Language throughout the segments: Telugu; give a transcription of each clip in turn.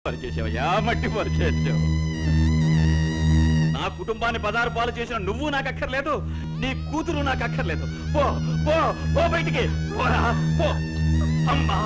పరిచేసావయ్యా మట్టి పరిచేసావు నా కుటుంబాన్ని పదారు పాలు చేసిన నువ్వు నాకు అక్కర్లేదు నీ కూతురు నాకు అక్కర్లేదు పో పో పో బయటికి పోరా, పో అమ్మా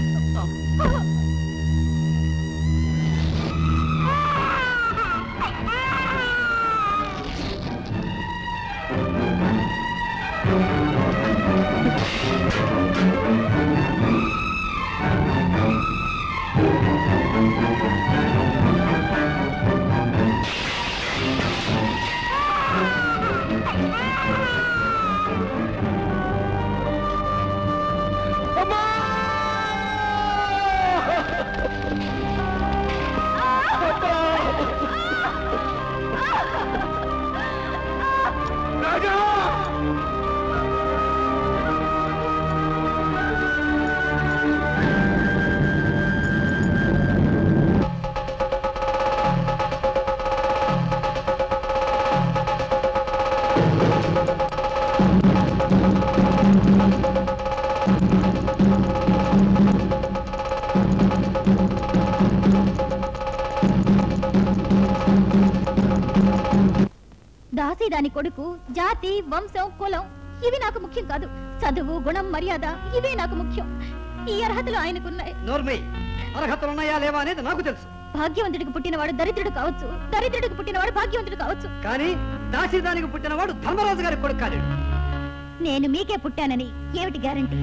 దాసి దాని కొడుకు జాతి వంశం కులం ఇవి నాకు ముఖ్యం కాదు చదువు గుణం మర్యాద ఇవే నాకు ముఖ్యం ఈ అర్హతలు ఆయనకున్నాయి నోర్మై అర్హతలు ఉన్నాయా లేవా అనేది నాకు తెలుసు భాగ్యవంతుడికి పుట్టినవాడు దరిద్రుడు కావచ్చు దరిద్రుడికి పుట్టినవాడు భాగ్యవంతుడు కావచ్చు కానీ దాసీదానికి పుట్టినవాడు ధర్మరాజు గారి కొడుకు కాలేడు నేను మీకే పుట్టానని ఏమిటి గ్యారంటీ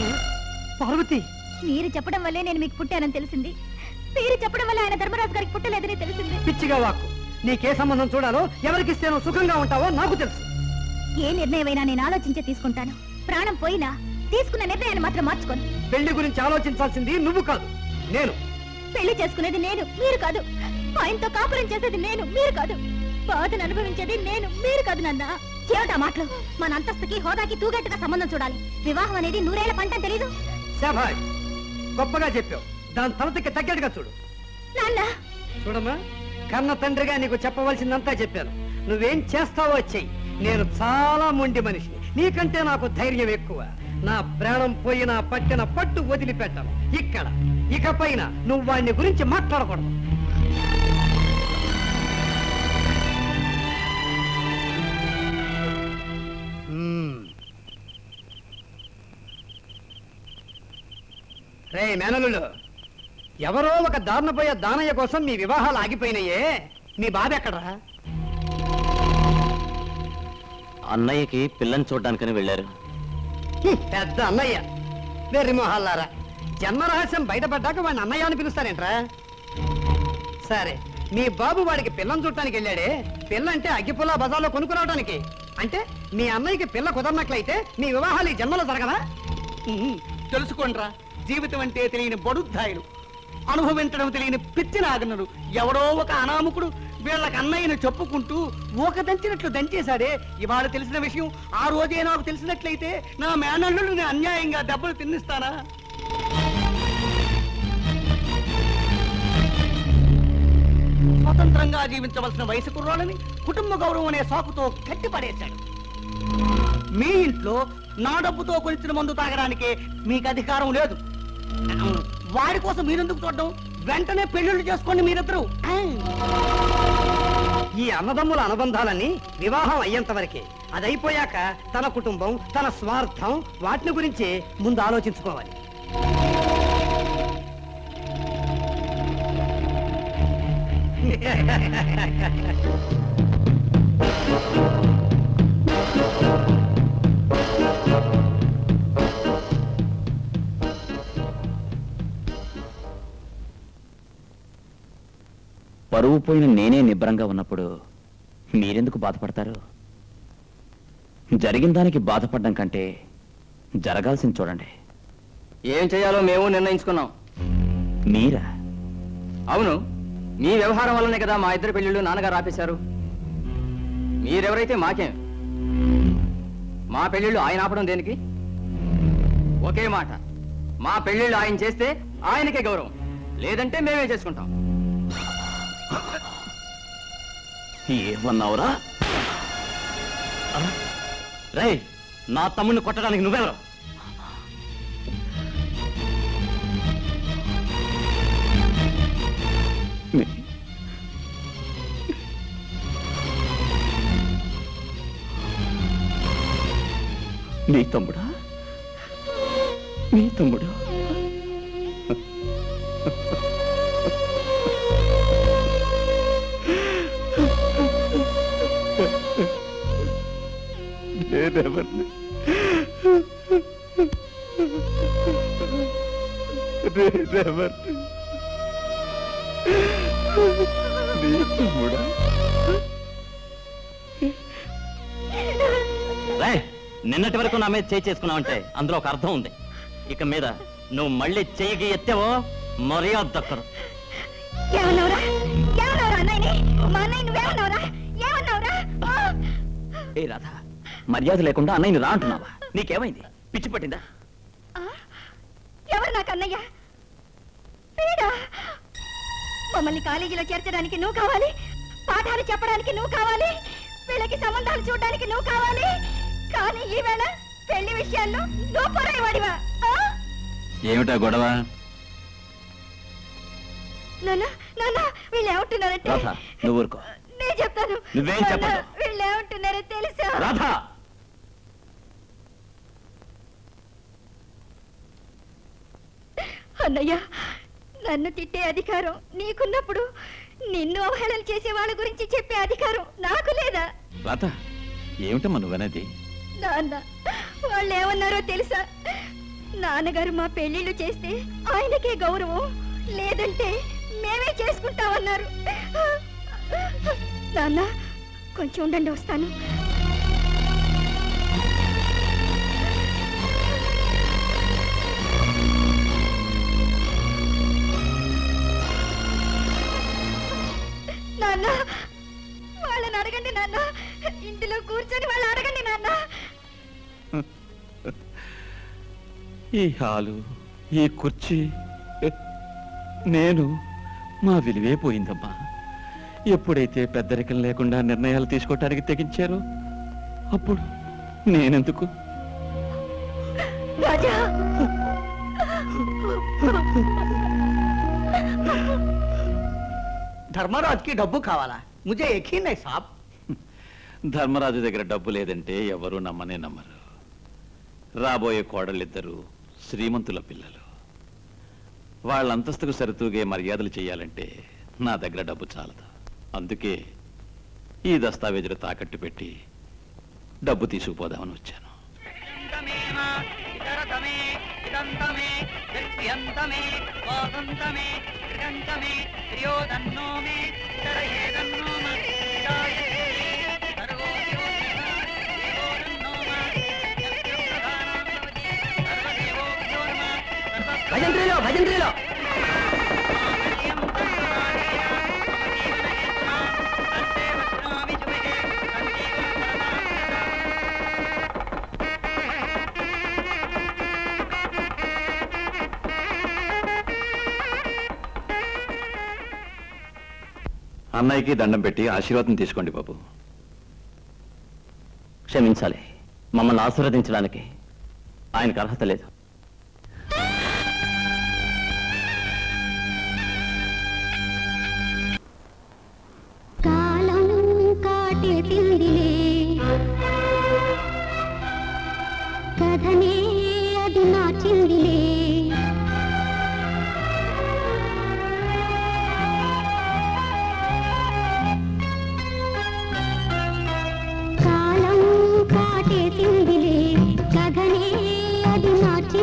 పార్వతి మీరు చెప్పడం వల్లే నేను మీకు పుట్టానని తెలిసింది మీరు చెప్పడం వల్ల ఆయన ధర్మరాజు గారికి పుట్టలేదని తెలిసింది పిచ్చిగా వాక్కు నీకే సంబంధం చూడాలో ఎవరికిస్తే నువ్వు సుఖంగా ఉంటావో నాకు తెలుసు ఏ నిర్ణయమైనా నేను ఆలోచించే తీసుకుంటాను ప్రాణం పోయినా తీసుకున్న నిర్ణయాన్ని మాత్రం మార్చుకోను పెళ్లి గురించి ఆలోచించాల్సింది నువ్వు కాదు నేను పెళ్లి చేసుకునేది నేను మీరు కాదు ఆయనతో కాపురం చేసేది నేను మీరు కాదు బాధను అనుభవించేది నేను మీరు కాదు నాన్న ఏమిటా మాటలు మన అంతస్తుకి హోదాకి తూగట్టుగా సంబంధం చూడాలి వివాహం అనేది నూరేళ్ల పంట అని తెలీదు శాభాయ్ గొప్పగా చెప్పావు దాని తలతకి తగ్గట్టుగా చూడు నాన్న చూడమ్మా కన్న తండ్రిగా నీకు చెప్పవలసిందంతా చెప్పాను నువ్వేం చేస్తావో చెయ్యి నేను చాలా మొండి మనిషిని నీకంటే నాకు ధైర్యం ఎక్కువ నా ప్రాణం పోయినా పట్టిన పట్టు వదిలిపెట్టను ఇక్కడ ఇకపైన నువ్వు వాడిని గురించి మాట్లాడకూడదు మ్మ్. రే మేనలులు ఎవరో ఒక దారుణ పోయే దానయ్య కోసం మీ వివాహాలు ఆగిపోయినాయే మీ బాబు ఎక్కడరా అన్నయ్యకి పిల్లని చూడడానికని వెళ్ళారు హ్మ్, పెద్ద అన్నయ్య వెర్రి మొహాలారా జన్మ రహస్యం బయటపడ్డాక వాడిని అన్నయ్య అని పిలుస్తారేంట్రా సరే మీ బాబు వాడికి పిల్లని చూడటానికి వెళ్ళాడే పిల్ల అంటే అగ్గిపుల్ల బజార్లో కొనుక్కురావడానికి అంటే మీ అన్నయ్యకి పిల్ల కుదరనట్లయితే మీ వివాహాలు ఈ జన్మలో జరగదా తెలుసుకోండిరా జీవితం అంటే తెలియని బడుద్దాయులు అనుభవించడం తెలియని పిచ్చి నాగనుడు ఎవడో ఒక అనామకుడు వీళ్ళకి అన్నయ్యను చెప్పుకుంటూ ఊక దంచినట్లు దంచేశాడే ఇవాళ తెలిసిన విషయం ఆ రోజే నాకు తెలిసినట్లయితే నా మేనల్లుడిని అన్యాయంగా దెబ్బలు తిన్నిస్తానా స్వతంత్రంగా జీవించవలసిన వయసు కుర్రాళ్ళని కుటుంబ గౌరవం అనే సాకుతో కట్టిపడేశాడు మీ ఇంట్లో నా డబ్బుతో కొలిచిన మందు తాగడానికే మీకు అధికారం లేదు వాడి కోసం మీరెందుకు చూడడం వెంటనే పెళ్లిళ్ళు చేసుకోండి మీరిద్దరు ఈ అన్నదమ్ముల అనుబంధాలన్నీ వివాహం అయ్యేంత వరకే అది అయిపోయాక తన కుటుంబం తన స్వార్థం వాటిని గురించి ముందు ఆలోచించుకోవాలి పరువు పోయిన నేనే నిబ్బరంగా ఉన్నప్పుడు మీరెందుకు బాధపడతారు జరిగిన దానికి బాధపడడం కంటే జరగాల్సింది చూడండి ఏం చేయాలో మేము నిర్ణయించుకున్నాం మీరా అవును మీ వ్యవహారం వల్లనే కదా మా ఇద్దరు పెళ్లిళ్ళు నాన్నగారు ఆపేశారు మీరెవరైతే మాకేం మా పెళ్లిళ్ళు ఆయన ఆపడం దేనికి ఒకే మాట మా పెళ్లిళ్ళు ఆయన చేస్తే ఆయనకే గౌరవం లేదంటే మేమే చేసుకుంటాం ఏమన్నావురా రే నా తమ్ముడిని కొట్టడానికి నువ్వెవరు నీ- నీ తమ్ముడా నీ తమ్ముడా నేనెవరిని నేనెవరిని నీ తమ్ముడా రేయ్, నిన్నటి వరకు నా మీద చేయి చేసుకున్నావంటే అందులో ఒక అర్థం ఉంది ఇక మీద నువ్వు మళ్ళీ చెయ్యికి ఎత్తావో మర్యాద దక్కరు ఏమన్నావురా ఏమన్నావురా అన్నయ్యని మా అన్నయ్య నువ్వేమన్నావురా ఏమన్నావురా ఆ! ఏ రాధా మర్యాద లేకుండా అన్నయ్యని రా అంటున్నావా నీకేమైంది పిచ్చి పట్టిందా ఆ? ఎవరు నాకు అన్నయ్య వీడా మమ్మల్ని కాలేజీలో చేర్చడానికి నువ్వు కావాలి పాఠాలు చెప్పడానికి నువ్వు కావాలి వీళ్ళకి సంబంధాలు చూడడానికి నువ్వు కావాలి కానీ ఈవేళ పెళ్లి విషయాల్లో నువ్వు పొరవాడివా ఏమిటా గొడవ నాన్న నాన్న వీళ్ళు ఏమంటున్నారంటే రాధా నువ్వు ఊరుకో నేను చెప్తాను నువ్వేం నాన్న, చెప్పొద్దు. వీళ్ళు ఏమంటున్నారో తెలుసా రాధా అన్నయ్య నన్ను తిట్టే అధికారం నీకున్నప్పుడు నిన్ను అవహేళన చేసే వాళ్ళ గురించి చెప్పే అధికారం నాకు లేదా రాత ఏమిటమ్మా నువ్వనేది నాన్న వాళ్ళు ఏమన్నారో తెలుసా నాన్నగారు మా పెళ్లిళ్ళు చేస్తే ఆయనకే గౌరవం లేదంటే మేమే చేసుకుంటామన్నారు నాన్న కొంచెం ఉండండి వస్తాను నాన్న వాళ్ళని అడగండి నాన్న ఇంటిలో కూర్చొని వాళ్ళు అడగండి నాన్న ఈ హాలు ఈ కుర్చీ నేను మా విలువే పోయిందమ్మా ఎప్పుడైతే పెద్దరికం లేకుండా నిర్ణయాలు తీసుకోవటానికి తెగించారో అప్పుడు నేనెందుకు రాజా ధర్మరాజుకి డబ్బు కావాలా ముజే ఎఖీ నై సాబ్ ధర్మరాజు దగ్గర డబ్బు లేదంటే ఎవరు నమ్మనే నమ్మరు రాబోయే కోడళ్ళిద్దరూ శ్రీమంతుల పిల్లలు వాళ్ళ అంతస్తుకు సరితూగే మర్యాదలు చేయాలంటే నా దగ్గర డబ్బు చాలదు అందుకే ఈ దస్తావేజులు తాకట్టు పెట్టి డబ్బు తీసుకుపోదామని వచ్చాను భజంత్రిలో భజంత్రిలో అన్నయ్యకి దండం పెట్టి ఆశీర్వాదం తీసుకోండి బాబు క్షమించాలి మమ్మల్ని ఆశీర్వదించడానికి ఆయనకు అర్హత లేదు కాలం కాటే తిండిలే కథనే అది నా చిందిలే కాలం కాటే తిండిలే కథనే అది నా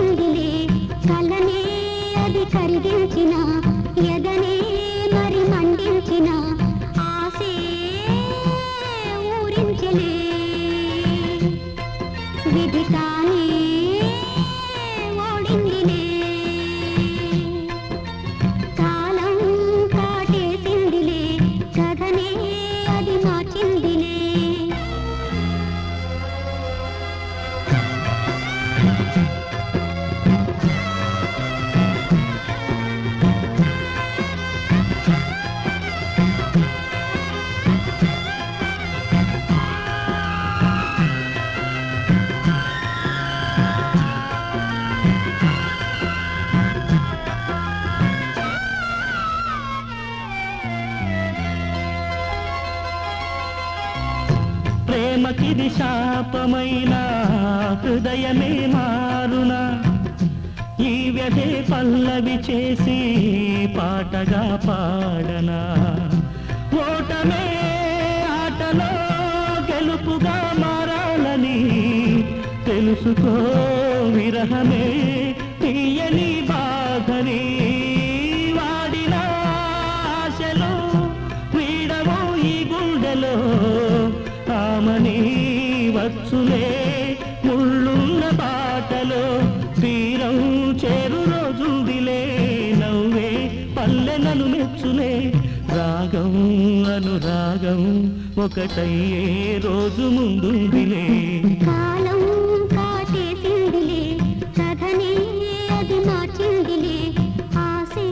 ప్రేమకిది శాపమైన హృదయమే మారునా ఈ వ్యధే పల్లవి చేసి పాటగా పాడనా ఓటమే ఆటలో గెలుపుగా మారాలని తెలుసుకో విరహమే తీయని బాధని వాడిన ఆశలు వీడవు ఈ గుండెలో ఆమని వచ్చులే ముళ్ళున్న బాటలో తీరం చేరు రోజుందిలే నవ్వే పల్లెలను మెచ్చులే రాగం అనురాగం ఒకటయ్యే రోజు ముందుందిలే కాలం కాటేసిందిలే కథనే అది మార్చిందిలే ఆసే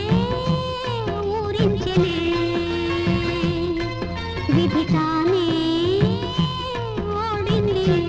ఊరించలే విధి తానే ఓడిందిలే